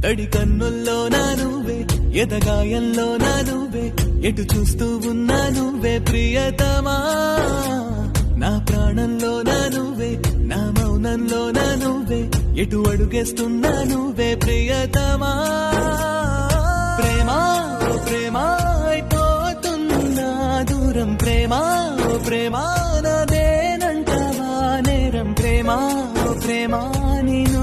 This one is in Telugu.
తడి కన్నుల్లో నా నువ్వే ఎదగాయంలో నా నువ్వే ఎటు చూస్తూ ఉన్నా నువ్వే ప్రియతమా నా ప్రాణంలో నా నువ్వే నా మౌనంలో నా నువ్వే ఎటు అడుగేస్తున్నా నువ్వే ప్రియతమా ప్రేమ ఓ ప్రేమ అయిపోతున్నా దూరం ప్రేమ ఓ ప్రేమ నాదేనంటవా నేరం ప్రేమ ఓ ప్రేమ నేను